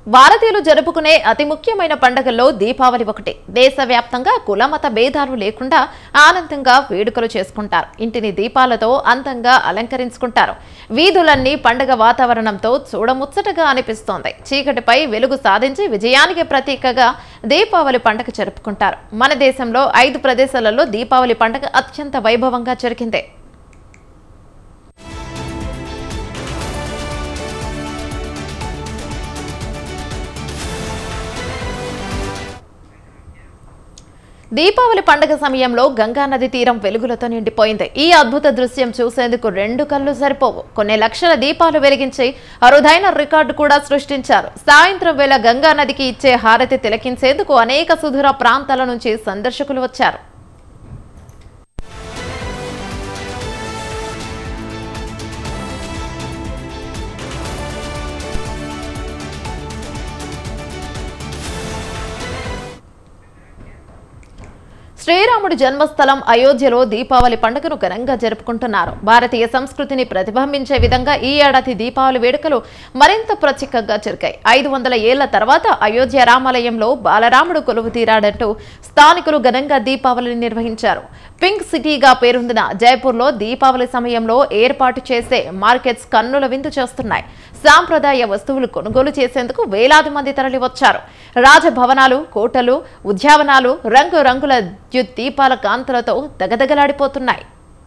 భారతీయులు జరుపుకునే అతి ముఖ్యమైన పండుగల్లో దీపావళి ఒకటి దేశవ్యాప్తంగా కులమత భేదాలు లేకుండా ఆనందంగా వేడుకలు చేసుకుంటారు ఇంటిని దీపాలతో అందంగా అలంకరించుకుంటారు వీధులన్నీ పండుగ వాతావరణంతో చూడముచ్చటగా అనిపిస్తోంది చీకటిపై వెలుగు సాధించి విజయానికి ప్రతీకగా దీపావళి పండుగ జరుపుకుంటారు మన దేశంలో ఐదు ప్రదేశాలలో దీపావళి పండుగ అత్యంత వైభవంగా జరిగింది దీపావళి పండుగ సమయంలో గంగా నది తీరం వెలుగులతో నిండిపోయింది ఈ అద్భుత దృశ్యం చూసేందుకు రెండు కళ్ళు సరిపోవు కొన్ని లక్షల దీపాలు వెలిగించి అరుదైన రికార్డు కూడా సృష్టించారు సాయంత్రం వేళ గంగా నదికి ఇచ్చే హారతి తిలకించేందుకు అనేక సుదూర ప్రాంతాల నుంచి సందర్శకులు వచ్చారు శ్రీరాముడి జన్మస్థలం అయోధ్యలో దీపావళి పండుగను ఘనంగా జరుపుకుంటున్నారు భారతీయ సంస్కృతిని ప్రతిబింబించే విధంగా ఈ ఏడాది దీపావళి వేడుకలు మరింత ప్రత్యేకంగా జరిగాయి ఐదు వందల ఏళ్ల తర్వాత అయోధ్య రామాలయంలో బాలరాముడు కొలువు తీరాడంటూ స్థానికులు ఘనంగా దీపావళిని నిర్వహించారు పింక్ సిటీగా పేరొందిన జైపూర్లో దీపావళి సమయంలో ఏర్పాటు చేసే మార్కెట్స్ కన్నుల విందు చేస్తున్నాయి సాంప్రదాయ వస్తువులు కొనుగోలు చేసేందుకు వేలాది మంది తరలివచ్చారు రాజభవనాలు కోటలు ఉద్యానవనాలు రంగు రంగుల విద్యుత్ దీపాల కాంతులతో దగదగలాడిపోతున్నాయి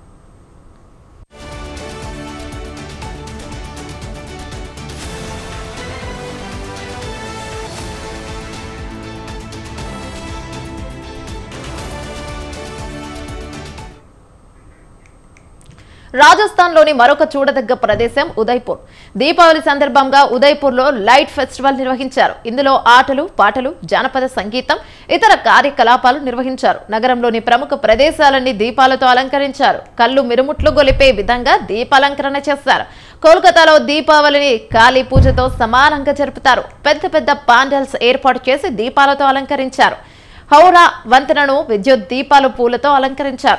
రాజస్థాన్లోని మరొక చూడదగ్గ ప్రదేశం ఉదయ్పూర్ దీపావళి సందర్భంగా ఉదయ్పూర్లో లైట్ ఫెస్టివల్ నిర్వహించారు ఇందులో ఆటలు పాటలు జానపద సంగీతం ఇతర కార్యకలాపాలు నిర్వహించారు నగరంలోని ప్రముఖ ప్రదేశాలన్నీ దీపాలతో అలంకరించారు కళ్ళు మిరుముట్లు గొలిపే విధంగా దీపాలంకరణ చేశారు కోల్కతాలో దీపావళిని కాళీ పూజతో సమానంగా జరుపుతారు పెద్ద పెద్ద పాండల్స్ ఏర్పాటు చేసి దీపాలతో అలంకరించారు హౌరా వంతెనను విద్యుత్ దీపాలు పూలతో అలంకరించారు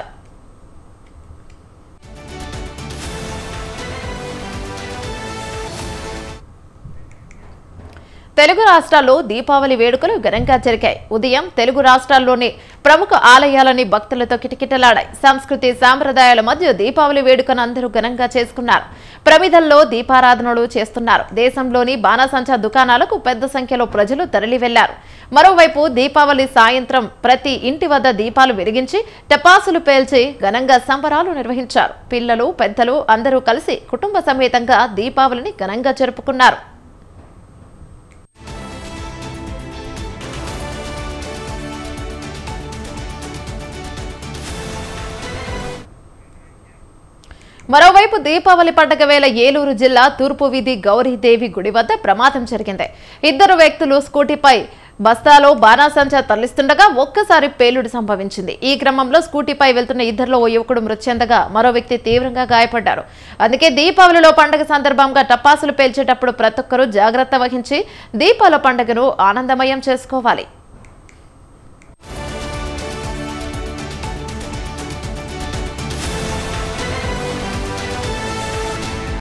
తెలుగు రాష్ట్రాల్లో దీపావళి వేడుకలు ఘనంగా జరిగాయి ఉదయం తెలుగు రాష్ట్రాల్లోని ప్రముఖ ఆలయాలని భక్తులతో కిటకిటలాడాయి సంస్కృతి సాంప్రదాయాల మధ్య దీపావళి వేడుకను అందరూ ఘనంగా చేసుకున్నారు ప్రమిదల్లో దీపారాధనలు చేస్తున్నారు దేశంలోని బాణాసంచా దుకాణాలకు పెద్ద సంఖ్యలో ప్రజలు తరలి వెళ్లారు మరోవైపు దీపావళి సాయంత్రం ప్రతి ఇంటి వద్ద దీపాలు వెలిగించి టపాసులు పేల్చి ఘనంగా సంబరాలు నిర్వహించారు పిల్లలు పెద్దలు అందరూ కలిసి కుటుంబ సమేతంగా దీపావళిని ఘనంగా జరుపుకున్నారు మరోవైపు దీపావళి పండుగ వేళ ఏలూరు జిల్లా తూర్పు వీధి గౌరీదేవి గుడి వద్ద ప్రమాదం జరిగింది ఇద్దరు వ్యక్తులు స్కూటీపై బస్తాలో బాణాసంచా తరలిస్తుండగా ఒక్కసారి పేలుడు సంభవించింది ఈ క్రమంలో స్కూటీపై వెళ్తున్న ఇద్దరిలో ఓ యువకుడు మృతి చెందగా మరో వ్యక్తి తీవ్రంగా గాయపడ్డారు అందుకే దీపావళిలో పండుగ సందర్భంగా టపాసులు పేల్చేటప్పుడు ప్రతి ఒక్కరూ జాగ్రత్త వహించి దీపాల పండుగను ఆనందమయం చేసుకోవాలి